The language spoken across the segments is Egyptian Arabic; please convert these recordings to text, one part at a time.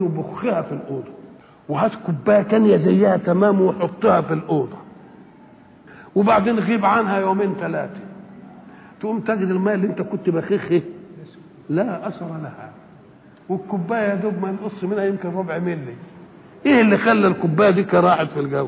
وبخها في الأوضة وهات كوباية تانية زيها تمام وحطها في الأوضة وبعدين غيب عنها يومين ثلاثة تقوم تجد الماء اللي انت كنت بخخه لا أثر لها والكوباية يا دوب ما نقص منها يمكن ربع ملي ايه اللي خلى الكوباية دي راحت في الجو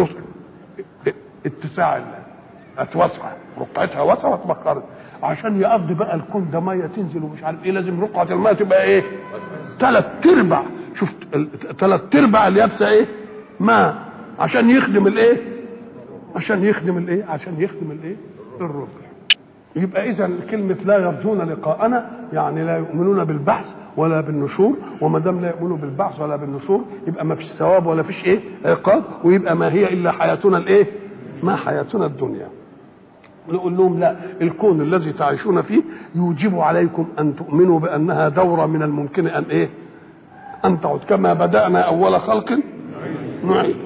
اتساع اتوسع رقعتها وسع واتبخرت عشان يقضي بقى الكون ده ميه تنزل ومش عارف ايه لازم رقعه الميه تبقى ايه؟ ثلاث ارباع شفت ثلاث ارباع اليابسه ايه؟ ماء عشان يخدم الايه؟ عشان يخدم الايه؟ عشان يخدم الايه؟ الربع يبقى اذا كلمه لا يرجون لقاءنا يعني لا يؤمنون بالبعث ولا بالنشور وما دام لا يؤمنوا بالبعث ولا بالنشور يبقى ما فيش ثواب ولا فيش ايه؟ عقاب ويبقى ما هي الا حياتنا الايه؟ ما حياتنا الدنيا نقول لهم لا الكون الذي تعيشون فيه يوجب عليكم ان تؤمنوا بانها دوره من الممكن ان ايه؟ ان تعود كما بدانا اول خلق نعيد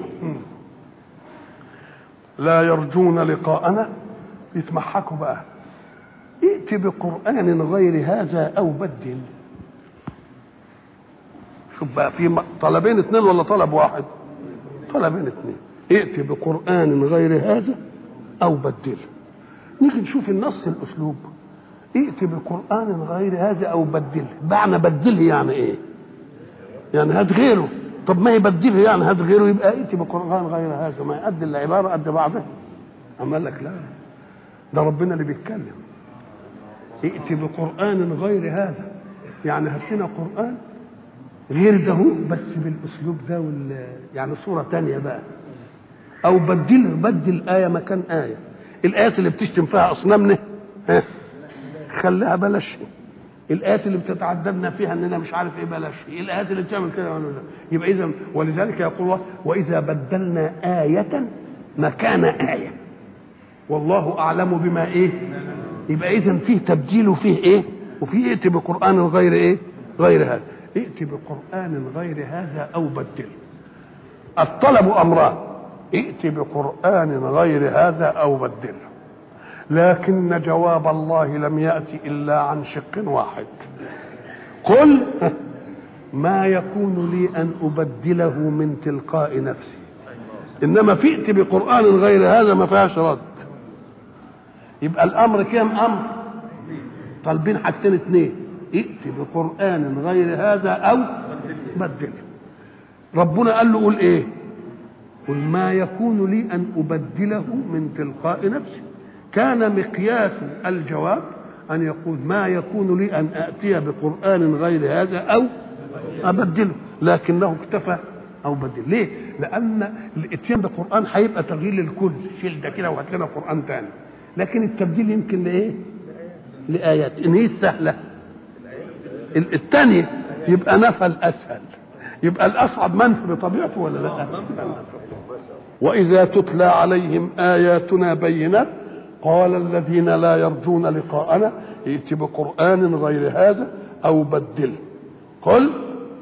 لا يرجون لقاءنا يتمحكوا بقى ائت بقران غير هذا او بدل شوف بقى في طلبين اثنين ولا طلب واحد طلبين اثنين ائت بقران غير هذا او بدله نيجي نشوف النص الاسلوب ائت بقران غير هذا او بدله معنى بدله يعني ايه يعني هات غيره طب ما يبدله يعني هات غيره يبقى ائت بقران غير هذا ما قد العباره قد بعضها اما قال لك لا ده ربنا اللي بيتكلم ائت بقران غير هذا يعني هات لنا قران غير ده بس بالاسلوب ده وال يعني صوره تانية بقى او بدل بدل ايه مكان ايه الايات اللي بتشتم فيها اصنامنا ها خليها بلاش الايات اللي بتتعددنا فيها اننا مش عارف ايه بلاش الايات اللي بتعمل كده ولا يبقى اذا ولذلك يقول الله واذا بدلنا آية مكان آية والله اعلم بما ايه يبقى اذا فيه تبديل وفيه ايه وفيه ائت بقران غير ايه غير هذا ائت بقران غير هذا او بدل الطلب امران ائت بقرآن غير هذا أو بدله لكن جواب الله لم يأتي إلا عن شق واحد قل ما يكون لي أن أبدله من تلقاء نفسي إنما فئت بقرآن غير هذا ما فيهاش رد يبقى الأمر كام أمر طالبين حاجتين اتنين ائت بقرآن غير هذا أو بدله ربنا قال له قول إيه قل ما يكون لي ان ابدله من تلقاء نفسي كان مقياس الجواب ان يقول ما يكون لي ان اتي بقران غير هذا او ابدله لكنه اكتفى او بدل ليه لان الاتيان بقران هيبقى تغيير للكل شيل ده كده وهات لنا قران ثاني لكن التبديل يمكن لايه لايات ان هي السهله الثانيه يبقى نفى الاسهل يبقى الاصعب منفي بطبيعته ولا لا واذا تتلى عليهم اياتنا بينات قال الذين لا يرجون لقاءنا ائت بقران غير هذا او بدله قل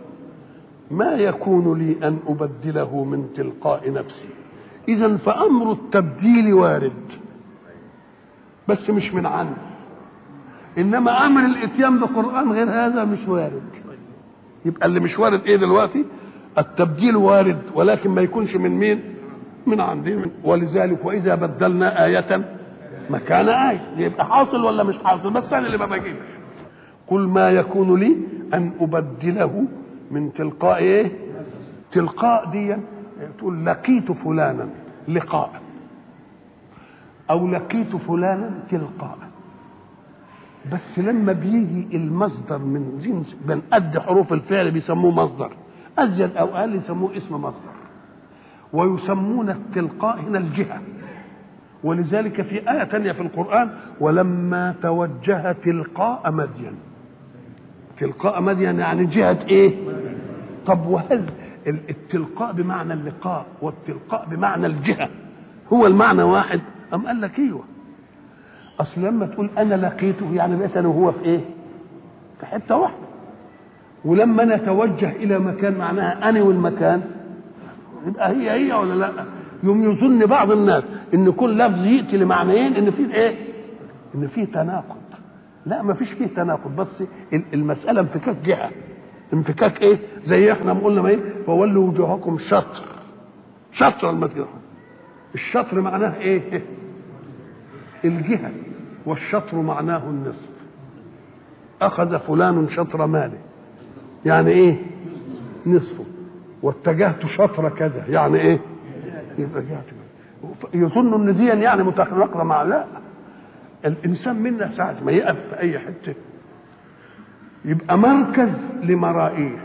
ما يكون لي ان ابدله من تلقاء نفسي اذا فامر التبديل وارد بس مش من عني انما امر الاتيان بقران غير هذا مش وارد يبقى اللي مش وارد ايه دلوقتي التبديل وارد ولكن ما يكونش من مين من عندي ولذلك واذا بدلنا آية مكان آية يبقى حاصل ولا مش حاصل بس انا اللي ما بجيبش قل ما يكون لي ان ابدله من تلقاء ايه تلقاء دي تقول لقيت فلانا لقاء او لقيت فلانا تلقاء بس لما بيجي المصدر من جنس من قد حروف الفعل بيسموه مصدر ازيد او اقل يسموه اسم مصدر ويسمون التلقاء هنا الجهه ولذلك في آية تانية في القرآن ولما توجه تلقاء مدين تلقاء مدين يعني جهة ايه طب وهل التلقاء بمعنى اللقاء والتلقاء بمعنى الجهة هو المعنى واحد أم قال لك ايوه اصل لما تقول انا لقيته يعني بقيت انا وهو في ايه في حته واحده ولما نتوجه الى مكان معناها انا والمكان يبقى هي هي ولا لا يوم يظن بعض الناس ان كل لفظ ياتي لمعنيين ان في ايه ان في تناقض لا ما فيش فيه تناقض بس المساله انفكاك جهه انفكاك ايه زي احنا ما قلنا ما ايه فولوا وجوهكم شطر شطر المسجد الشطر معناه ايه الجهه والشطر معناه النصف اخذ فلان شطر ماله يعني ايه نصفه واتجهت شطر كذا يعني ايه يبقى جهت يظن ان دي يعني متناقضه مع لا الانسان منا ساعه ما يقف في اي حته يبقى مركز لمرائيه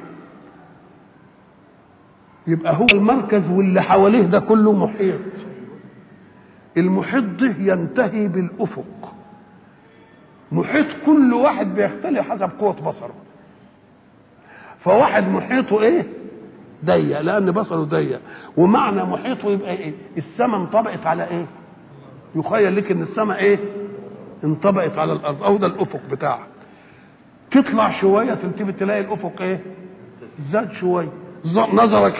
يبقى هو المركز واللي حواليه ده كله محيط المحيط ده ينتهي بالافق محيط كل واحد بيختلف حسب قوه بصره فواحد محيطه ايه ضيق لان بصره ضيق ومعنى محيطه يبقى ايه السماء انطبقت على ايه يخيل لك ان السماء ايه انطبقت على الارض او ده الافق بتاعك تطلع شويه تلتفت تلاقي الافق ايه زاد شويه نظرك